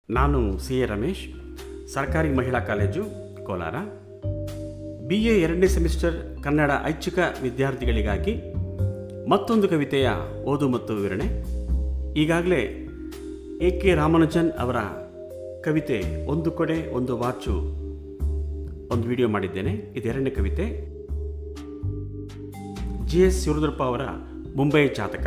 ನಾನು C A Ramesh ಸರ್ಕಾರಿ ಮಹಿಳಾ ಕಾಲೇಜು ಕೋಲಾರ ಬಿ ಎ ಎರಡನೇ ಸೆಮಿಸ್ಟರ್ ಕನ್ನಡ ಐಚ್ಛಿಕ ವಿದ್ಯಾರ್ಥಿಗಳಿಗಾಗಿ ಮತ್ತೊಂದು ಕವಿತೆಯ ಓದು ಮತ್ತು ವಿವರಣೆ ಈಗಾಗಲೇ ಎ ಕೆ ರಾಮಾನುಜನ್ ಅವರ ಕವಿತೆ ಒಂದು ಕೊಡೆ ಒಂದು ವಾಚು ಒಂದು ವಿಡಿಯೋ ಮಾಡಿದ್ದೇನೆ ಇದು ಎರಡನೇ ಕವಿತೆ ಜಿ ಎಸ್ ಶಿವರುದ್ರಪ್ಪ ಅವರ ಮುಂಬೈ ಜಾತಕ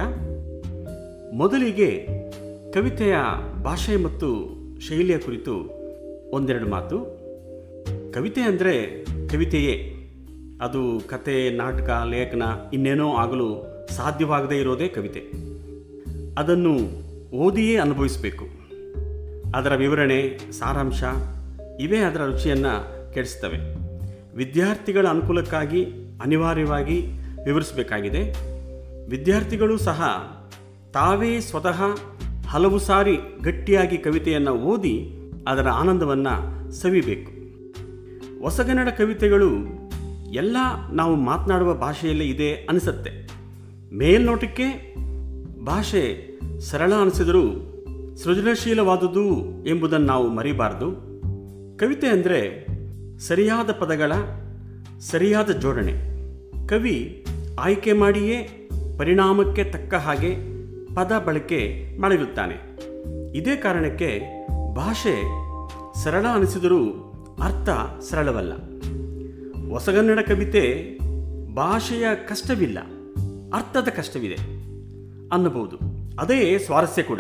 ಮೊದಲಿಗೆ ಕವಿತೆಯ ಭಾಷೆ ಮತ್ತು ಶೈಲಿಯ ಕುರಿತು ಒಂದೆರಡು ಮಾತು ಕವಿತೆ ಅಂದರೆ ಕವಿತೆಯೇ ಅದು ಕತೆ ನಾಟಕ ಲೇಖನ ಇನ್ನೇನೋ ಆಗಲು ಸಾಧ್ಯವಾಗದೇ ಇರೋದೇ ಕವಿತೆ ಅದನ್ನು ಓದಿಯೇ ಅನುಭವಿಸಬೇಕು ಅದರ ವಿವರಣೆ ಸಾರಾಂಶ ಇವೇ ಅದರ ರುಚಿಯನ್ನು ಕೆಡಿಸ್ತವೆ ವಿದ್ಯಾರ್ಥಿಗಳ ಅನುಕೂಲಕ್ಕಾಗಿ ಅನಿವಾರ್ಯವಾಗಿ ವಿವರಿಸಬೇಕಾಗಿದೆ ವಿದ್ಯಾರ್ಥಿಗಳು ಸಹ ತಾವೇ ಸ್ವತಃ ಹಲವು ಸಾರಿ ಗಟ್ಟಿಯಾಗಿ ಕವಿತೆಯನ್ನು ಓದಿ ಅದರ ಆನಂದವನ್ನು ಸವಿಬೇಕು ಹೊಸಗನ್ನಡ ಕವಿತೆಗಳು ಎಲ್ಲ ನಾವು ಮಾತನಾಡುವ ಭಾಷೆಯಲ್ಲೇ ಇದೆ ಅನಿಸುತ್ತೆ ಮೇಲ್ನೋಟಕ್ಕೆ ಭಾಷೆ ಸರಳ ಅನಿಸಿದರೂ ಸೃಜನಶೀಲವಾದುದು ಎಂಬುದನ್ನು ನಾವು ಮರಿಬಾರದು ಕವಿತೆ ಅಂದರೆ ಸರಿಯಾದ ಪದಗಳ ಸರಿಯಾದ ಜೋಡಣೆ ಕವಿ ಆಯ್ಕೆ ಮಾಡಿಯೇ ಪರಿಣಾಮಕ್ಕೆ ತಕ್ಕ ಹಾಗೆ ಪದ ಬಳಕೆ ಮಾಡಿರುತ್ತಾನೆ ಇದೇ ಕಾರಣಕ್ಕೆ ಭಾಷೆ ಸರಳ ಅನಿಸಿದರೂ ಅರ್ಥ ಸರಳವಲ್ಲ ಹೊಸಗನ್ನಡ ಕವಿತೆ ಭಾಷೆಯ ಕಷ್ಟವಿಲ್ಲ ಅರ್ಥದ ಕಷ್ಟವಿದೆ ಅನ್ನಬಹುದು ಅದೇ ಸ್ವಾರಸ್ಯ ಕೂಡ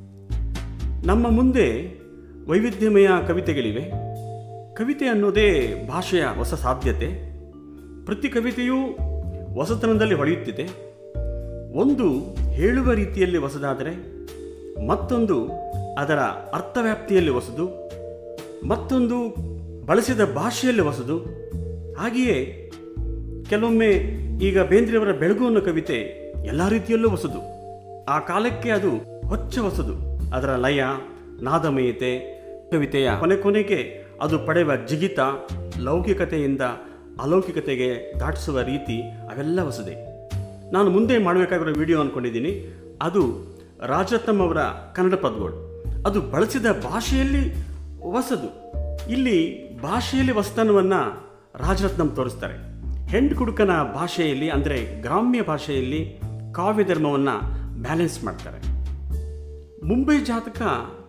ನಮ್ಮ ಮುಂದೆ ವೈವಿಧ್ಯಮಯ ಕವಿತೆಗಳಿವೆ ಕವಿತೆ ಅನ್ನೋದೇ ಭಾಷೆಯ ಹೊಸ ಸಾಧ್ಯತೆ ಪ್ರತಿ ಕವಿತೆಯೂ ಹೊಸತನದಲ್ಲಿ ಹೊಳೆಯುತ್ತಿದೆ ಒಂದು ಹೇಳುವ ರೀತಿಯಲ್ಲಿ ಹೊಸದಾದರೆ ಮತ್ತೊಂದು ಅದರ ಅರ್ಥವ್ಯಾಪ್ತಿಯಲ್ಲಿ ಹೊಸದು ಮತ್ತೊಂದು ಬಳಸಿದ ಭಾಷೆಯಲ್ಲಿ ಹೊಸದು ಹಾಗೆಯೇ ಕೆಲವೊಮ್ಮೆ ಈಗ ಬೇಂದ್ರೆಯವರ ಬೆಳಗು ಅನ್ನೋ ಕವಿತೆ ಎಲ್ಲ ರೀತಿಯಲ್ಲೂ ಹೊಸದು ಆ ಕಾಲಕ್ಕೆ ಅದು ಹೊಚ್ಚ ಹೊಸದು ಅದರ ಲಯ ನಾದಮಯತೆ ಕವಿತೆಯ ಕೊನೆ ಕೊನೆಗೆ ಅದು ಪಡೆಯುವ ಜಿಗಿತ ಲೌಕಿಕತೆಯಿಂದ ಅಲೌಕಿಕತೆಗೆ ದಾಟಿಸುವ ರೀತಿ ಅವೆಲ್ಲ ಹೊಸದೇ ನಾನು ಮುಂದೆ ಮಾಡಬೇಕಾಗಿರೋ ವಿಡಿಯೋ ಅಂದ್ಕೊಂಡಿದ್ದೀನಿ ಅದು ರಾಜರತ್ನಂ ಅವರ ಕನ್ನಡ ಪದಗಳು ಅದು ಬಳಸಿದ ಭಾಷೆಯಲ್ಲಿ ಹೊಸದು ಇಲ್ಲಿ ಭಾಷೆಯಲ್ಲಿ ಹೊಸತನವನ್ನು ರಾಜರತ್ನಂ ತೋರಿಸ್ತಾರೆ ಹೆಣ್ಣು ಕುಡುಕನ ಭಾಷೆಯಲ್ಲಿ ಅಂದರೆ ಗ್ರಾಮ್ಯ ಭಾಷೆಯಲ್ಲಿ ಕಾವ್ಯ ಧರ್ಮವನ್ನು ಬ್ಯಾಲೆನ್ಸ್ ಮಾಡ್ತಾರೆ ಮುಂಬೈ ಜಾತಕ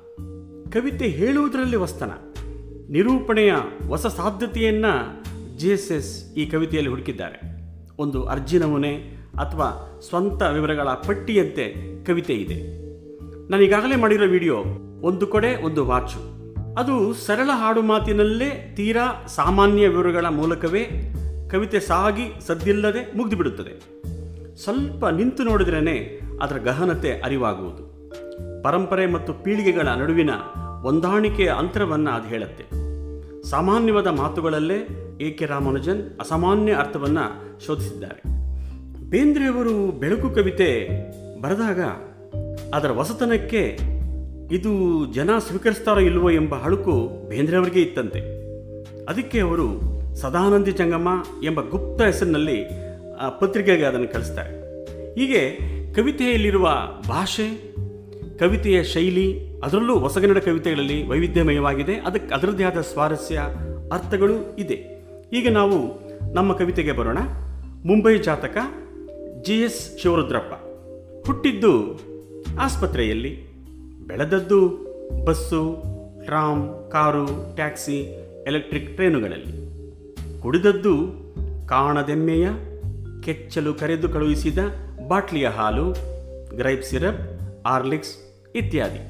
ಕವಿತೆ ಹೇಳುವುದರಲ್ಲಿ ಹೊಸ್ತನ ನಿರೂಪಣೆಯ ಹೊಸ ಸಾಧ್ಯತೆಯನ್ನು ಜಿ ಎಸ್ ಎಸ್ ಈ ಕವಿತೆಯಲ್ಲಿ ಹುಡುಕಿದ್ದಾರೆ ಒಂದು ಅರ್ಜಿ ನಮೂನೆ ಅಥವಾ ಸ್ವಂತ ವಿವರಗಳ ಪಟ್ಟಿಯಂತೆ ಕವಿತೆ ಇದೆ ನಾನು ಈಗಾಗಲೇ ಮಾಡಿರೋ ವಿಡಿಯೋ ಒಂದು ಕೊಡೆ ಒಂದು ವಾಚು ಅದು ಸರಳ ಹಾಡು ಮಾತಿನಲ್ಲೇ ತೀರಾ ಸಾಮಾನ್ಯ ವಿವರಗಳ ಮೂಲಕವೇ ಕವಿತೆ ಸಾಗಿ ಸದ್ದಿಲ್ಲದೆ ಮುಗಿದು ಬಿಡುತ್ತದೆ ಸ್ವಲ್ಪ ನಿಂತು ನೋಡಿದ್ರೇ ಅದರ ಗಹನತೆ ಅರಿವಾಗುವುದು ಪರಂಪರೆ ಮತ್ತು ಪೀಳಿಗೆಗಳ ನಡುವಿನ ಹೊಂದಾಣಿಕೆಯ ಅಂತರವನ್ನು ಅದು ಹೇಳುತ್ತೆ ಸಾಮಾನ್ಯವಾದ ಮಾತುಗಳಲ್ಲೇ ಎ ಕೆ ರಾಮಾನುಜನ್ ಅಸಾಮಾನ್ಯ ಅರ್ಥವನ್ನು ಶೋಧಿಸಿದ್ದಾರೆ ಬೇಂದ್ರೆಯವರು ಬೆಳಕು ಕವಿತೆ ಬರೆದಾಗ ಅದರ ಹೊಸತನಕ್ಕೆ ಇದು ಜನ ಸ್ವೀಕರಿಸ್ತಾರೋ ಇಲ್ವೋ ಎಂಬ ಹಳುಕು ಬೇಂದ್ರೆಯವರಿಗೆ ಇತ್ತಂತೆ ಅದಕ್ಕೆ ಅವರು ಸದಾನಂದಿ ಜಂಗಮ್ಮ ಎಂಬ ಗುಪ್ತ ಹೆಸರಿನಲ್ಲಿ ಆ ಪತ್ರಿಕೆಗೆ ಅದನ್ನು ಕಳಿಸ್ತಾರೆ ಹೀಗೆ ಕವಿತೆಯಲ್ಲಿರುವ ಭಾಷೆ ಕವಿತೆಯ ಶೈಲಿ ಅದರಲ್ಲೂ ಹೊಸಗನ್ನಡ ಕವಿತೆಗಳಲ್ಲಿ ವೈವಿಧ್ಯಮಯವಾಗಿದೆ ಅದಕ್ಕೆ ಅದರದ್ದೇ ಆದ ಸ್ವಾರಸ್ಯ ಅರ್ಥಗಳು ಇದೆ ಈಗ ನಾವು ನಮ್ಮ ಕವಿತೆಗೆ ಬರೋಣ ಮುಂಬೈ ಜಾತಕ ಜಿ ಎಸ್ ಶಿವರುದ್ರಪ್ಪ ಹುಟ್ಟಿದ್ದು ಆಸ್ಪತ್ರೆಯಲ್ಲಿ ಬೆಳೆದದ್ದು bus tram car taxi electric ಟ್ರೈನುಗಳಲ್ಲಿ ಕುಡಿದದ್ದು ಕಾಣದೆಮ್ಮೆಯ ಕೆಚ್ಚಲು ಕರೆದು ಕಳುಹಿಸಿದ ಬಾಟ್ಲಿಯ ಹಾಲು ಗ್ರೈಪ್ ಸಿರಪ್ ಆರ್ಲಿಕ್ಸ್ ಇತ್ಯಾದಿ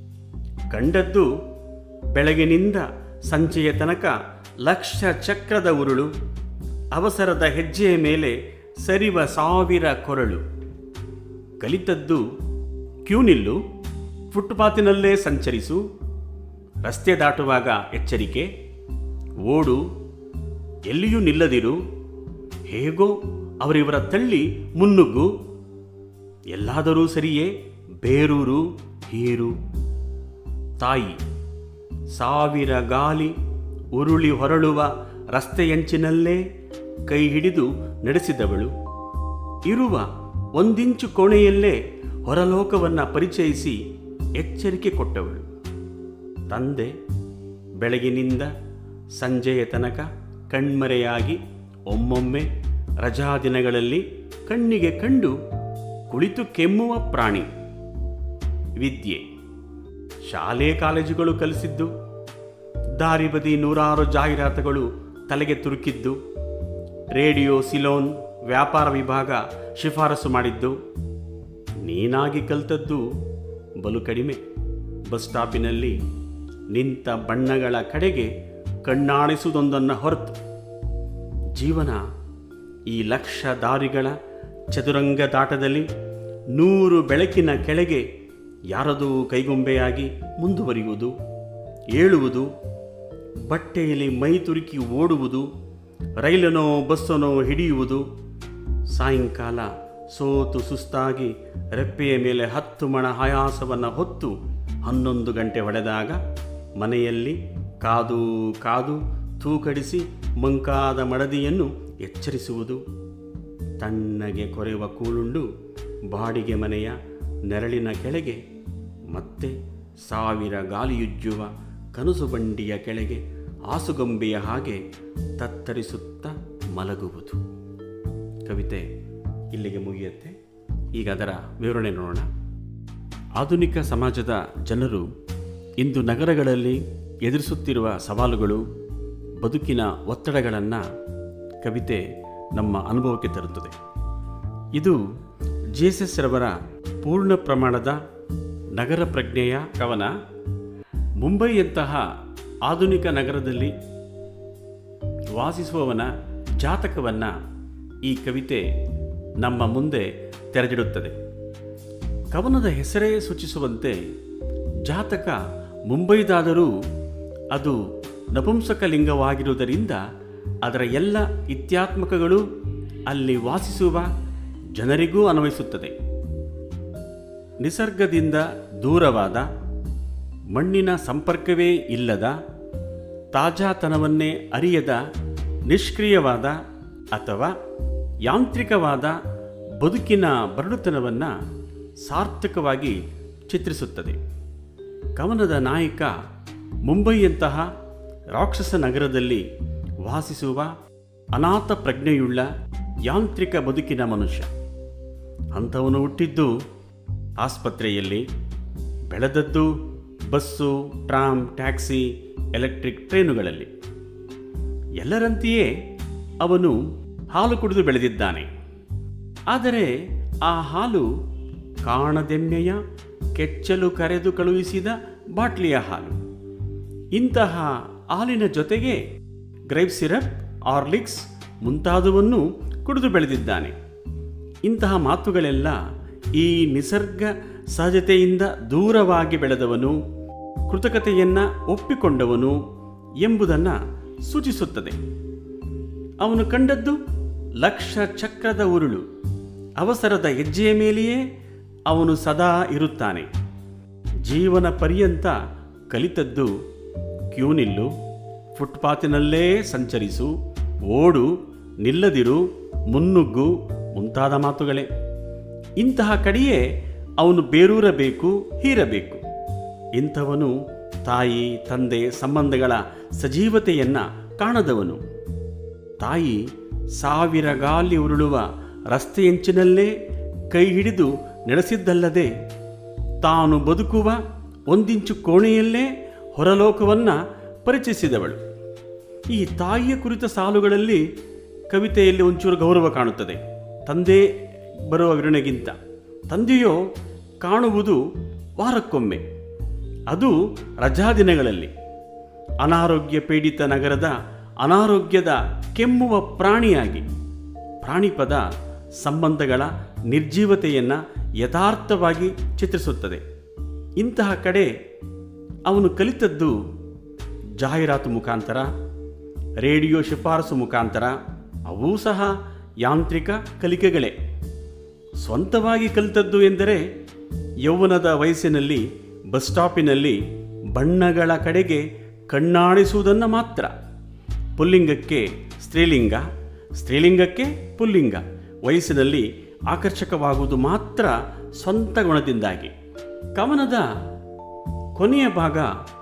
ಕಂಡದ್ದು ಬೆಳಗಿನಿಂದ ಸಂಜೆಯ ತನಕ ಲಕ್ಷ ಚಕ್ರದ ಉರುಳು ಅವಸರದ ಹೆಜ್ಜೆಯ ಮೇಲೆ ಸರಿವ ಸಾವಿರ ಕೊರಳು ಕಲಿತದ್ದು ಕ್ಯೂ ನಿಲ್ಲು ಫುಟ್ಪಾತಿನಲ್ಲೇ ಸಂಚರಿಸು ರಸ್ತೆ ದಾಟುವಾಗ ಎಚ್ಚರಿಕೆ ಓಡು ಎಲ್ಲಿಯೂ ನಿಲ್ಲದಿರು ಹೇಗೋ ಅವರಿವರ ತಳ್ಳಿ ಮುನ್ನುಗ್ಗು ಎಲ್ಲಾದರೂ ಸರಿಯೇ ಬೇರೂರು ಹೀರು ತಾಯಿ ಸಾವಿರ ಗಾಲಿ ಉರುಳಿ ಹೊರಳುವ ರಸ್ತೆಯಂಚಿನಲ್ಲೇ ಕೈ ಹಿಡಿದು ನಡೆಸಿದವಳು ಇರುವ ಒಂದಿಂಚು ಕೋಣೆಯಲ್ಲೇ ಹೊರಲೋಕವನ್ನು ಪರಿಚಯಿಸಿ ಎಚ್ಚರಿಕೆ ಕೊಟ್ಟವಳು ತಂದೆ ಬೆಳಗಿನಿಂದ ಸಂಜೆಯ ತನಕ ಕಣ್ಮರೆಯಾಗಿ ಒಮ್ಮೊಮ್ಮೆ ರಜಾ ದಿನಗಳಲ್ಲಿ ಕಣ್ಣಿಗೆ ಕಂಡು ಕುಳಿತು ಕೆಮ್ಮುವ ಪ್ರಾಣಿ ವಿದ್ಯೆ ಶಾಲೆ ಕಾಲೇಜುಗಳು ಕಲಿಸಿದ್ದು ದಾರಿ ಬದಿ ನೂರಾರು ಜಾಹೀರಾತುಗಳು ತಲೆಗೆ ತುರುಕಿದ್ದು ರೇಡಿಯೋ ಸಿಲೋನ್ ವ್ಯಾಪಾರ ವಿಭಾಗ ಶಿಫಾರಸು ಮಾಡಿದ್ದು ನೀನಾಗಿ ಕಲ್ತದ್ದು ಬಲು ಕಡಿಮೆ ಬಸ್ ಸ್ಟಾಪಿನಲ್ಲಿ ನಿಂತ ಬಣ್ಣಗಳ ಕಡೆಗೆ ಕಣ್ಣಾಣಿಸುವುದೊಂದನ್ನು ಹೊರತು ಜೀವನ ಈ ಲಕ್ಷ ದಾರಿಗಳ ಚದುರಂಗ ದಾಟದಲ್ಲಿ ನೂರು ಬೆಳಕಿನ ಕೆಳಗೆ ಯಾರದೂ ಕೈಗೊಂಬೆಯಾಗಿ ಮುಂದುವರಿಯುವುದು ಏಳುವುದು ಬಟ್ಟೆಯಲ್ಲಿ ಮೈ ತುರುಕಿ ಓಡುವುದು ರೈಲನೋ ಬಸ್ಸನೋ ಹಿಡಿಯುವುದು ಸಾಯಂಕಾಲ ಸೋತು ಸುಸ್ತಾಗಿ ರೆಪ್ಪೆಯ ಮೇಲೆ ಹತ್ತು ಮಣ ಆಯಾಸವನ್ನು ಹೊತ್ತು ಹನ್ನೊಂದು ಗಂಟೆ ಹೊಡೆದಾಗ ಮನೆಯಲ್ಲಿ ಕಾದು ಕಾದು ತೂಕಡಿಸಿ ಮಂಕಾದ ಮಡದಿಯನ್ನು ಎಚ್ಚರಿಸುವುದು ತಣ್ಣಗೆ ಕೊರೆಯುವ ಕೂಳುಂಡು ಬಾಡಿಗೆ ಮನೆಯ ನೆರಳಿನ ಕೆಳಗೆ ಮತ್ತೆ ಸಾವಿರ ಗಾಲಿಯುಜ್ಜುವ ಕನಸು ಬಂಡಿಯ ಕೆಳಗೆ ಆಸುಗೊಂಬೆಯ ಹಾಗೆ ತತ್ತರಿಸುತ್ತಾ ಮಲಗುವುದು ಕವಿತೆ ಇಲ್ಲಿಗೆ ಮುಗಿಯುತ್ತೆ ಈಗ ಅದರ ವಿವರಣೆ ನೋಡೋಣ ಆಧುನಿಕ ಸಮಾಜದ ಜನರು ಇಂದು ನಗರಗಳಲ್ಲಿ ಎದುರಿಸುತ್ತಿರುವ ಸವಾಲುಗಳು ಬದುಕಿನ ಒತ್ತಡಗಳನ್ನು ಕವಿತೆ ನಮ್ಮ ಅನುಭವಕ್ಕೆ ತರುತ್ತದೆ ಇದು ಜಿ ಎಸ್ ಎಸ್ ರವರ ಪೂರ್ಣ ಪ್ರಮಾಣದ ನಗರ ಪ್ರಜ್ಞೆಯ ಕವನ ಮುಂಬೈಯಂತಹ ಆಧುನಿಕ ನಗರದಲ್ಲಿ ವಾಸಿಸುವವನ ಜಾತಕವನ್ನು ಈ ಕವಿತೆ ನಮ್ಮ ಮುಂದೆ ತೆರೆದಿಡುತ್ತದೆ ಕವನದ ಹೆಸರೇ ಸೂಚಿಸುವಂತೆ ಜಾತಕ ಮುಂಬೈದಾದರೂ ಅದು ನಪುಂಸಕ ಲಿಂಗವಾಗಿರುವುದರಿಂದ ಅದರ ಎಲ್ಲ ಇತ್ಯಾತ್ಮಕಗಳು ಅಲ್ಲಿ ವಾಸಿಸುವ ಜನರಿಗೂ ಅನ್ವಯಿಸುತ್ತದೆ ನಿಸರ್ಗದಿಂದ ದೂರವಾದ ಮಣ್ಣಿನ ಸಂಪರ್ಕವೇ ಇಲ್ಲದ ತಾಜಾತನವನ್ನೇ ಅರಿಯದ ನಿಷ್ಕ್ರಿಯವಾದ ಅಥವಾ ಯಾಂತ್ರಿಕವಾದ ಬದುಕಿನ ಬರಡುತನವನ್ನು ಸಾರ್ಥಕವಾಗಿ ಚಿತ್ರಿಸುತ್ತದೆ ಕವನದ ನಾಯಕ ಮುಂಬೈಯಂತಹ ರಾಕ್ಷಸ ನಗರದಲ್ಲಿ ವಾಸಿಸುವ ಅನಾಥ ಪ್ರಜ್ಞೆಯುಳ್ಳ ಯಾಂತ್ರಿಕ ಬದುಕಿನ ಮನುಷ್ಯ ಅಂಥವನು ಹುಟ್ಟಿದ್ದು ಆಸ್ಪತ್ರೆಯಲ್ಲಿ ಬೆಳೆದದ್ದು ಬಸ್ಸು ಟ್ರಾಮ್ ಟ್ಯಾಕ್ಸಿ ಎಲೆಕ್ಟ್ರಿಕ್ ಟ್ರೈನುಗಳಲ್ಲಿ ಎಲ್ಲರಂತೆಯೇ ಅವನು ಹಾಲು ಕುಡಿದು ಬೆಳೆದಿದ್ದಾನೆ ಆದರೆ ಆ ಹಾಲು ಕಾಣದೆಮ್ಮೆಯ ಕೆಚ್ಚಲು ಕರೆದು ಕಳುಹಿಸಿದ ಬಾಟ್ಲಿಯ ಹಾಲು ಇಂತಹ ಹಾಲಿನ ಜೊತೆಗೆ ಗ್ರೈಪ್ ಸಿರಪ್ ಆರ್ಲಿಕ್ಸ್ ಮುಂತಾದವನ್ನು ಕುಡಿದು ಬೆಳೆದಿದ್ದಾನೆ ಇಂತಹ ಮಾತುಗಳೆಲ್ಲ ಈ ನಿಸರ್ಗ ಸಹಜತೆಯಿಂದ ದೂರವಾಗಿ ಬೆಳೆದವನು ಕೃತಕತೆಯನ್ನು ಒಪ್ಪಿಕೊಂಡವನು ಎಂಬುದನ್ನು ಸೂಚಿಸುತ್ತದೆ ಅವನು ಕಂಡದ್ದು ಲಕ್ಷ ಚಕ್ರದ ಉರುಳು ಅವಸರದ ಹೆಜ್ಜೆಯ ಮೇಲೆಯೇ ಅವನು ಸದಾ ಇರುತ್ತಾನೆ ಜೀವನ ಪರ್ಯಂತ ಕಲಿತದ್ದು ಕ್ಯೂ ನಿಲ್ಲು ಫುಟ್ಪಾತಿನಲ್ಲೇ ಸಂಚರಿಸು ಓಡು ನಿಲ್ಲದಿರು ಮುನ್ನುಗ್ಗು ಮುಂತಾದ ಮಾತುಗಳೇ ಇಂತಹ ಕಡೆಯೇ ಅವನು ಬೇರೂರಬೇಕು ಹೀರಬೇಕು ಇಂಥವನು ತಾಯಿ ತಂದೆ ಸಂಬಂಧಗಳ ಸಜೀವತೆಯನ್ನು ಕಾಣದವನು ತಾಯಿ ಸಾವಿರ ಗಾಲಿ ಉರುಳುವ ರಸ್ತೆಯಂಚಿನಲ್ಲೇ ಕೈ ಹಿಡಿದು ನಡೆಸಿದ್ದಲ್ಲದೆ ತಾನು ಬದುಕುವ ಒಂದಿಂಚು ಕೋಣೆಯಲ್ಲೇ ಹೊರಲೋಕವನ್ನು ಪರಿಚಯಿಸಿದವಳು ಈ ತಾಯಿಯ ಕುರಿತ ಸಾಲುಗಳಲ್ಲಿ ಕವಿತೆಯಲ್ಲಿ ಒಂಚೂರು ಗೌರವ ಕಾಣುತ್ತದೆ ತಂದೆ ಬರುವ ವಿವರಣೆಗಿಂತ ತಂದೆಯೋ ಕಾಣುವುದು ವಾರಕ್ಕೊಮ್ಮೆ ಅದು ರಜಾ ದಿನಗಳಲ್ಲಿ ಅನಾರೋಗ್ಯ ಪೀಡಿತ ನಗರದ ಅನಾರೋಗ್ಯದ ಕೆಮ್ಮುವ ಪ್ರಾಣಿಯಾಗಿ ಪ್ರಾಣಿಪದ ಸಂಬಂಧಗಳ ನಿರ್ಜೀವತೆಯನ್ನು ಯಥಾರ್ಥವಾಗಿ ಚಿತ್ರಿಸುತ್ತದೆ ಇಂತಹ ಕಡೆ ಅವನು ಕಲಿತದ್ದು ಜಾಹೀರಾತು ಮುಖಾಂತರ ರೇಡಿಯೋ ಶಿಫಾರಸು ಮುಖಾಂತರ ಅವೂ ಸಹ ಯಾಂತ್ರಿಕ ಕಲಿಕೆಗಳೇ ಸ್ವಂತವಾಗಿ ಕಲಿತದ್ದು ಎಂದರೆ ಯೌವನದ ವಯಸ್ಸಿನಲ್ಲಿ ಬಸ್ ಸ್ಟಾಪಿನಲ್ಲಿ ಬಣ್ಣಗಳ ಕಡೆಗೆ ಕಣ್ಣಾಡಿಸುವುದನ್ನು ಮಾತ್ರ ಪುಲ್ಲಿಂಗಕ್ಕೆ ಸ್ತ್ರೀಲಿಂಗ ಸ್ತ್ರೀಲಿಂಗಕ್ಕೆ ಪುಲ್ಲಿಂಗ ವಯಸ್ಸಿನಲ್ಲಿ ಆಕರ್ಷಕವಾಗುವುದು ಮಾತ್ರ ಸ್ವಂತ ಗುಣದಿಂದಾಗಿ ಕವನದ ಕೊನೆಯ ಭಾಗ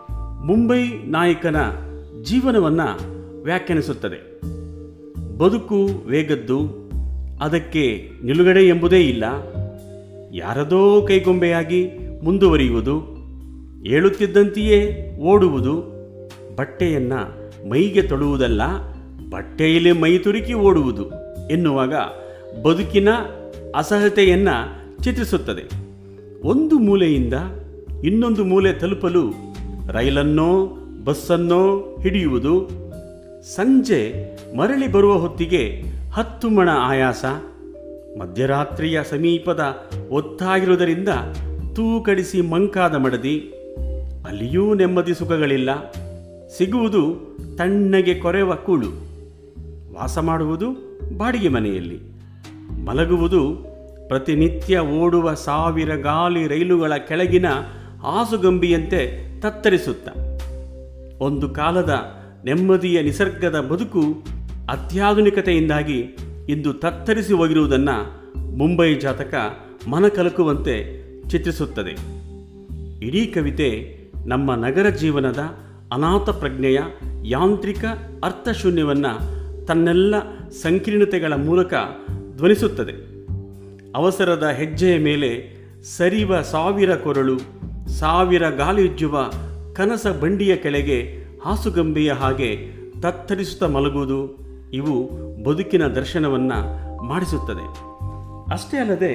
ಮುಂಬೈ ನಾಯಕನ ಜೀವನವನ್ನು ವ್ಯಾಖ್ಯಾನಿಸುತ್ತದೆ ಬದುಕು ವೇಗದ್ದು ಅದಕ್ಕೆ ನಿಲುಗಡೆ ಎಂಬುದೇ ಇಲ್ಲ ಯಾರದೋ ಕೈಗೊಂಬೆಯಾಗಿ ಮುಂದುವರಿಯುವುದು ಏಳುತ್ತಿದ್ದಂತೆಯೇ ಓಡುವುದು ಬಟ್ಟೆಯನ್ನು ಮೈಗೆ ತೊಡುವುದಲ್ಲ ಬಟ್ಟೆಯಲ್ಲಿ ಮೈ ತುರುಕಿ ಓಡುವುದು ಎನ್ನುವಾಗ ಬದುಕಿನ ಅಸಹತೆಯನ್ನು ಚಿತ್ರಿಸುತ್ತದೆ ಒಂದು ಮೂಲೆಯಿಂದ ಇನ್ನೊಂದು ಮೂಲೆ ತಲುಪಲು ರೈಲನ್ನೋ ಬಸ್ಸನ್ನೋ ಹಿಡಿಯುವುದು ಸಂಜೆ ಮರಳಿ ಬರುವ ಹೊತ್ತಿಗೆ ಹತ್ತು ಮಣ ಆಯಾಸ ಮಧ್ಯರಾತ್ರಿಯ ಸಮೀಪದ ಒತ್ತಾಗಿರುವುದರಿಂದ ತೂಕಡಿಸಿ ಮಂಕಾದ ಮಡದಿ ಅಲ್ಲಿಯೂ ನೆಮ್ಮದಿ ಸುಖಗಳಿಲ್ಲ ಸಿಗುವುದು ತಣ್ಣಗೆ ಕೊರೆವ ಕೂಳು ವಾಸ ಮಾಡುವುದು ಬಾಡಿಗೆ ಮನೆಯಲ್ಲಿ ಮಲಗುವುದು ಪ್ರತಿನಿತ್ಯ ಓಡುವ ಸಾವಿರ ಗಾಲಿ ರೈಲುಗಳ ಕೆಳಗಿನ ಹಾಸುಗಂಬಿಯಂತೆ ತತ್ತರಿಸುತ್ತ ಒಂದು ಕಾಲದ ನೆಮ್ಮದಿಯ ನಿಸರ್ಗದ ಬದುಕು ಅತ್ಯಾಧುನಿಕತೆಯಿಂದಾಗಿ ಇಂದು ತತ್ತರಿಸಿ ಹೋಗಿರುವುದನ್ನು ಮುಂಬೈ ಜಾತಕ ಮನಕಲಕುವಂತೆ ಚಿತ್ರಿಸುತ್ತದೆ ಇಡೀ ಕವಿತೆ ನಮ್ಮ ನಗರ ಜೀವನದ ಅನಾಥ ಪ್ರಜ್ಞೆಯ ಯಾಂತ್ರಿಕ ಅರ್ಥಶೂನ್ಯವನ್ನು ತನ್ನೆಲ್ಲ ಸಂಕೀರ್ಣತೆಗಳ ಮೂಲಕ ಧ್ವನಿಸುತ್ತದೆ ಅವಸರದ ಹೆಜ್ಜೆಯ ಮೇಲೆ ಸರಿವ ಸಾವಿರ ಕೊರಳು ಸಾವಿರ ಗಾಳಿಯುಜ್ಜುವ ಕನಸ ಬಂಡಿಯ ಕೆಳಗೆ ಹಾಸುಗಂಬೆಯ ಹಾಗೆ ತತ್ತರಿಸುತ್ತಾ ಮಲಗುವುದು ಇವು ಬದುಕಿನ ದರ್ಶನವನ್ನು ಮಾಡಿಸುತ್ತದೆ ಅಷ್ಟೇ ಅಲ್ಲದೆ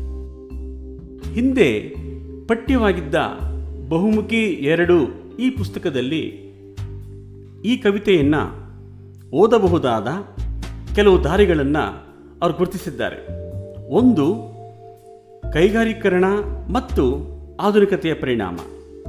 ಹಿಂದೆ ಪಠ್ಯವಾಗಿದ್ದ ಬಹುಮುಖಿ ಎರಡು ಈ ಪುಸ್ತಕದಲ್ಲಿ ಈ ಕವಿತೆಯನ್ನು ಓದಬಹುದಾದ ಕೆಲವು ದಾರಿಗಳನ್ನು ಅವರು ಗುರುತಿಸಿದ್ದಾರೆ ಒಂದು ಕೈಗಾರೀಕರಣ ಮತ್ತು ಆಧುನಿಕತೆಯ ಪರಿಣಾಮ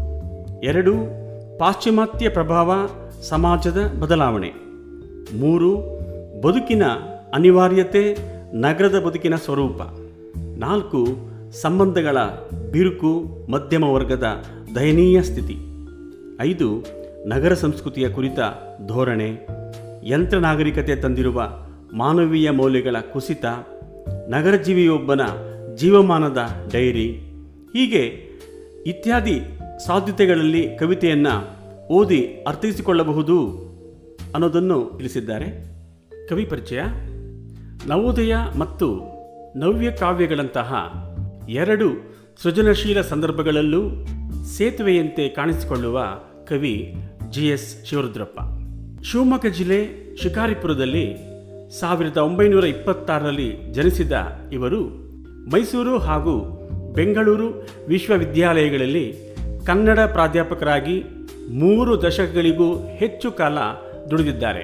ಎರಡು ಪಾಶ್ಚಿಮಾತ್ಯ ಪ್ರಭಾವ ಸಮಾಜದ ಬದಲಾವಣೆ ಮೂರು ಬದುಕಿನ ಅನಿವಾರ್ಯತೆ ನಗರದ ಬದುಕಿನ ಸ್ವರೂಪ ನಾಲ್ಕು ಸಂಬಂಧಗಳ ಬಿರುಕು ಮಧ್ಯಮ ವರ್ಗದ ದಯನೀಯ ಸ್ಥಿತಿ ಐದು ನಗರ ಸಂಸ್ಕೃತಿಯ ಕುರಿತ ಧೋರಣೆ ಯಂತ್ರ ನಾಗರಿಕತೆ ತಂದಿರುವ ಮಾನವೀಯ ಮೌಲ್ಯಗಳ ಕುಸಿತ ನಗರ ಜೀವಿಯೊಬ್ಬನ ಜೀವಮಾನದ ಡೈರಿ ಹೀಗೆ ಇತ್ಯಾದಿ ಸಾಧ್ಯತೆಗಳಲ್ಲಿ ಕವಿತೆಯನ್ನು ಓದಿ ಅರ್ಥೈಸಿಕೊಳ್ಳಬಹುದು ಅನ್ನೋದನ್ನು ತಿಳಿಸಿದ್ದಾರೆ ಕವಿ ಪರಿಚಯ ನವೋದಯ ಮತ್ತು ನವ್ಯ ಕಾವ್ಯಗಳಂತಹ ಎರಡು ಸೃಜನಶೀಲ ಸಂದರ್ಭಗಳಲ್ಲೂ ಸೇತುವೆಯಂತೆ ಕಾಣಿಸಿಕೊಳ್ಳುವ ಕವಿ ಜಿ ಎಸ್ ಶಿವರುದ್ರಪ್ಪ ಶಿವಮೊಗ್ಗ ಜಿಲ್ಲೆ ಶಿಕಾರಿಪುರದಲ್ಲಿ ಸಾವಿರದ ಒಂಬೈನೂರ ಇಪ್ಪತ್ತಾರರಲ್ಲಿ ಜನಿಸಿದ ಇವರು ಮೈಸೂರು ಹಾಗೂ ಬೆಂಗಳೂರು ವಿಶ್ವವಿದ್ಯಾಲಯಗಳಲ್ಲಿ ಕನ್ನಡ ಪ್ರಾಧ್ಯಾಪಕರಾಗಿ ಮೂರು ದಶಕಗಳಿಗೂ ಹೆಚ್ಚು ಕಾಲ ದುಡಿದಿದ್ದಾರೆ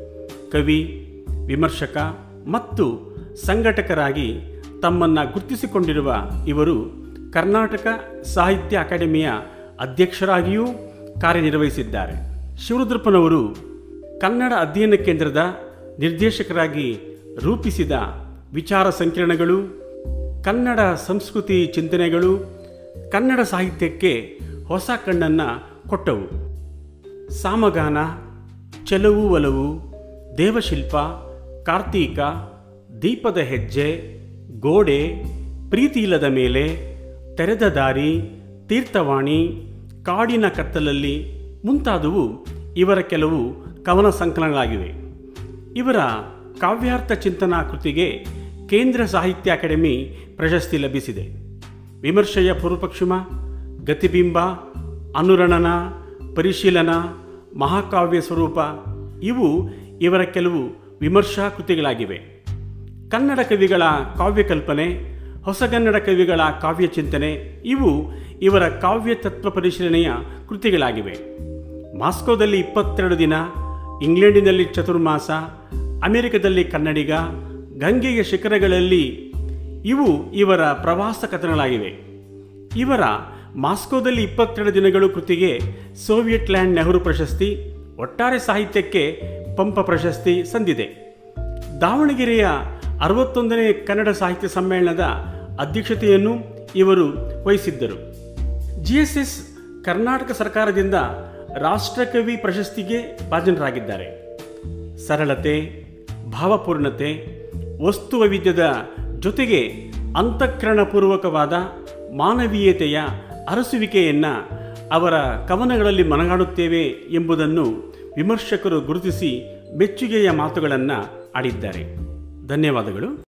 ಕವಿ ವಿಮರ್ಶಕ ಮತ್ತು ಸಂಘಟಕರಾಗಿ ತಮ್ಮನ್ನು ಗುರುತಿಸಿಕೊಂಡಿರುವ ಇವರು ಕರ್ನಾಟಕ ಸಾಹಿತ್ಯ ಅಕಾಡೆಮಿಯ ಅಧ್ಯಕ್ಷರಾಗಿಯೂ ಕಾರ್ಯನಿರ್ವಹಿಸಿದ್ದಾರೆ ಶಿವರುದ್ರಪ್ಪನವರು ಕನ್ನಡ ಅಧ್ಯಯನ ಕೇಂದ್ರದ ನಿರ್ದೇಶಕರಾಗಿ ರೂಪಿಸಿದ ವಿಚಾರ ಸಂಕಿರಣಗಳು ಕನ್ನಡ ಸಂಸ್ಕೃತಿ ಚಿಂತನೆಗಳು ಕನ್ನಡ ಸಾಹಿತ್ಯಕ್ಕೆ ಹೊಸ ಕಣ್ಣನ್ನು ಕೊಟ್ಟವು ಸಾಮಗಾನ ಚೆಲುವು ಒಲವು ದೇವಶಿಲ್ಪ ಕಾರ್ತೀಕ ದೀಪದ ಹೆಜ್ಜೆ ಗೋಡೆ ಪ್ರೀತಿ ಇಲ್ಲದ ಮೇಲೆ ತೆರೆದ ದಾರಿ ತೀರ್ಥವಾಣಿ ಕಾಡಿನ ಕತ್ತಲಲ್ಲಿ ಮುಂತಾದವು ಇವರ ಕೆಲವು ಕವನ ಸಂಕಲನಗಳಾಗಿವೆ ಇವರ ಕಾವ್ಯಾರ್ಥ ಚಿಂತನಾ ಕೃತಿಗೆ ಕೇಂದ್ರ ಸಾಹಿತ್ಯ ಅಕಾಡೆಮಿ ಪ್ರಶಸ್ತಿ ಲಭಿಸಿದೆ ವಿಮರ್ಶೆಯ ಪೂರ್ವಪಕ್ಷಿಮ ಗತಿಬಿಂಬ ಅನುರಣನ ಪರಿಶೀಲನ ಮಹಾಕಾವ್ಯ ಸ್ವರೂಪ ಇವು ಇವರ ಕೆಲವು ವಿಮರ್ಶಾ ಕೃತಿಗಳಾಗಿವೆ ಕನ್ನಡ ಕವಿಗಳ ಕಾವ್ಯ ಕಲ್ಪನೆ ಹೊಸಗನ್ನಡ ಕವಿಗಳ ಕಾವ್ಯ ಚಿಂತನೆ ಇವು ಇವರ ಕಾವ್ಯ ತತ್ವ ಪರಿಶೀಲನೆಯ ಕೃತಿಗಳಾಗಿವೆ ಮಾಸ್ಕೋದಲ್ಲಿ ಇಪ್ಪತ್ತೆರಡು ದಿನ ಇಂಗ್ಲೆಂಡಿನಲ್ಲಿ ಚತುರ್ಮಾಸ ಅಮೆರಿಕದಲ್ಲಿ ಕನ್ನಡಿಗ ಗಂಗೆಯ ಶಿಖರಗಳಲ್ಲಿ ಇವು ಇವರ ಪ್ರವಾಸ ಕಥನಗಳಾಗಿವೆ ಇವರ ಮಾಸ್ಕೋದಲ್ಲಿ ಇಪ್ಪತ್ತೆರಡು ದಿನಗಳು ಕೃತಿಗೆ ಸೋವಿಯಟ್ ಲ್ಯಾಂಡ್ ನೆಹರು ಪ್ರಶಸ್ತಿ ಒಟ್ಟಾರೆ ಸಾಹಿತ್ಯಕ್ಕೆ ಪಂಪ ಪ್ರಶಸ್ತಿ ಸಂದಿದೆ ದಾವಣಗೆರೆಯ ಅರವತ್ತೊಂದನೇ ಕನ್ನಡ ಸಾಹಿತ್ಯ ಸಮ್ಮೇಳನದ ಅಧ್ಯಕ್ಷತೆಯನ್ನು ಇವರು ವಹಿಸಿದ್ದರು ಜಿ ಎಸ್ ಎಸ್ ಕರ್ನಾಟಕ ಸರ್ಕಾರದಿಂದ ರಾಷ್ಟ್ರಕವಿ ಪ್ರಶಸ್ತಿಗೆ ಭಾಜನರಾಗಿದ್ದಾರೆ ಸರಳತೆ ಭಾವಪೂರ್ಣತೆ ವಸ್ತು ವೈವಿಧ್ಯದ ಜೊತೆಗೆ ಅಂತಃಕರಣಪೂರ್ವಕವಾದ ಮಾನವೀಯತೆಯ ಅರಸುವಿಕೆಯನ್ನು ಅವರ ಕವನಗಳಲ್ಲಿ ಮನಗಾಣುತ್ತೇವೆ ಎಂಬುದನ್ನು ವಿಮರ್ಶಕರು ಗುರುತಿಸಿ ಮೆಚ್ಚುಗೆಯ ಮಾತುಗಳನ್ನು ಆಡಿದ್ದಾರೆ ಧನ್ಯವಾದಗಳು